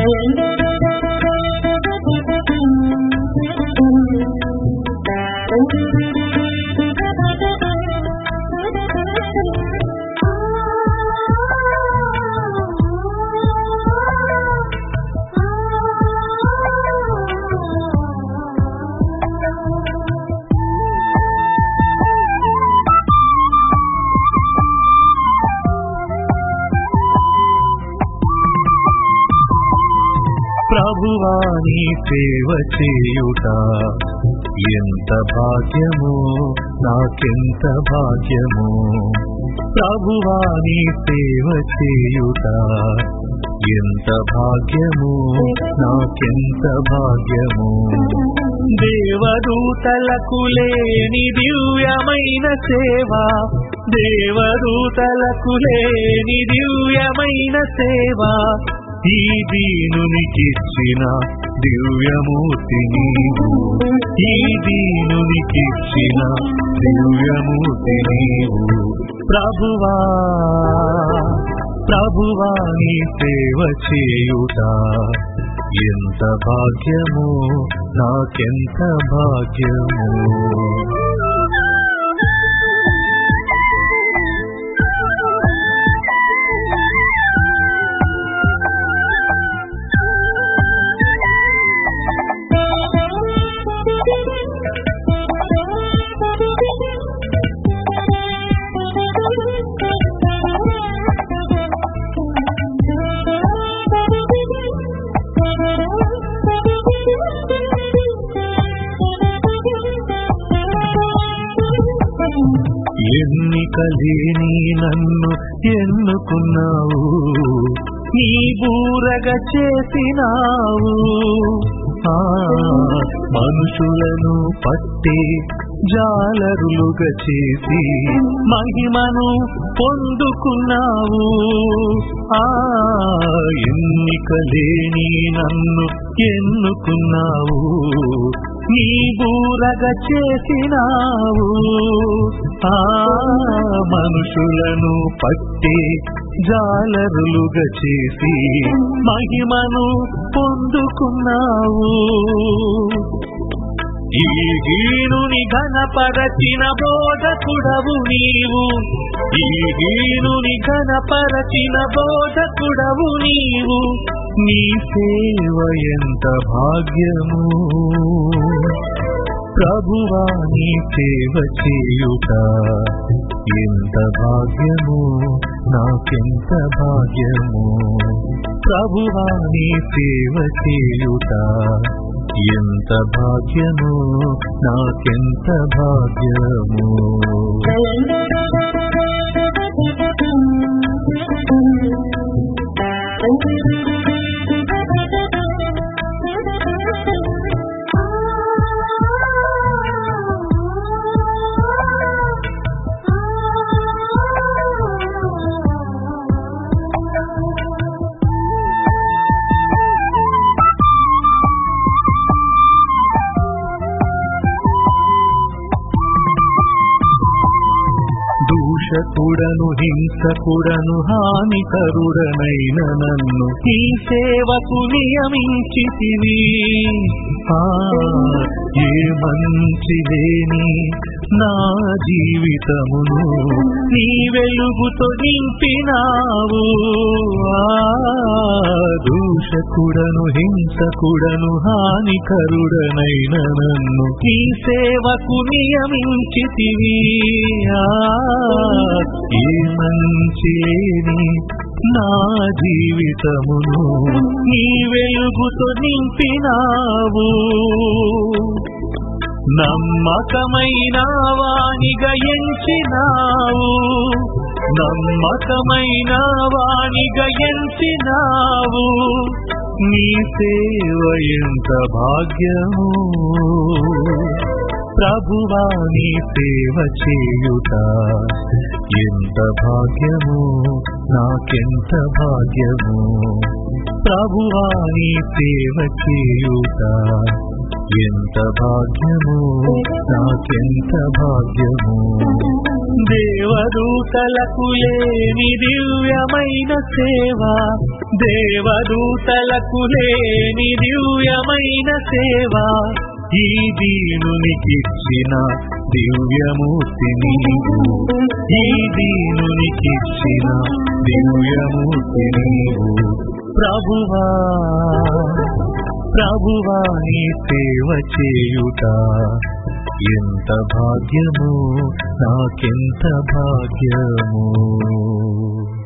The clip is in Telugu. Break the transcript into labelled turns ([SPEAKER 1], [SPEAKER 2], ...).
[SPEAKER 1] ప్రభువాని సేవ చేయుట ఎంత భాగ్యమో నాకెంత భాగ్యమో ప్రభువాని సేవ చేయుట ఎంత భాగ్యమో నాకెంత భాగ్యమో దేవదూతలకు లేని దివ్యమైన సేవ దేవదూతలకు లేని దివ్యమైన సేవ ఈ దీనునికిచ్చిన దివ్యమూర్తి నీవు ఈ దీనునికిచ్చిన దివ్యమూర్తి నీవు ప్రభువా ప్రభువా నీ సేవ చేయుట ఎంత భాగ్యమో నాకెంత భాగ్యమో ఎన్నికలేని నన్ను ఎన్నుకున్నావు నీ బూరగ చేసినావు ఆ మనుషులను పట్టి జాలరులుగా చేసి మహిమను పొందుకున్నావు ఆ ఎన్నికలేని నన్ను ఎన్నుకున్నావు నీ బూరగ చేసినావు ఆ మనుషులను పట్టి జాలరులుగా చేసి మహిమను పొందుకున్నావు ఈ హీనుని ఘనపరచిన బోధకుడవు నీవు ఈ హీనుని ఘనపరచిన బోధకుడవు నీవు నీ సేవ ఎంత భాగ్యము ప్రభువా నీ సేవ చేయుట ఎంత భాగ్యము నాకెంత భాగ్యము ప్రభువా నీ సేవ చేయుట ఎంత భాగ్యము నాకెంత భాగ్యము దూషకుడను హింసకుడను హానికరుడనైన నన్ను ఈ సేవకు నియమించితివి ఆ ఏ మంచి లేని నా జీవితమును నీ వెలుగుతో నింపినావు ఆ దూషకుడను హింసకుడను హానికరుడనైన నన్ను ఈ సేవకు నియమించితివి ఆ ఏ మంచి లేని నా జీవితమును నీ వెలుగుతో నింపినావు నమ్మకమైన వాణిగా ఎంచినావు నమ్మకమైన వాణిగా ఎంచినావు నీ సేవ ఎంత భాగ్యము ప్రభువా నీ సేవ చేయుట ఎంత భాగ్యము నాకెంత భాగ్యము ప్రభువా నీ సేవ చేయుట ఎంత భాగ్యము నాకెంత భాగ్యము దేవదూతలకు లేని దివ్యమైన సేవ దేవదూతలకు లేని దివ్యమైన సేవ ఈ దీనునికిచ్చిన దివ్యమూర్తి నీవు ఈ దీనునికిచ్చిన దివ్యమూర్తి నీవు ప్రభువా ప్రభువా నీ సేవ చేయుట ఎంత భాగ్యము నాకెంత భాగ్యము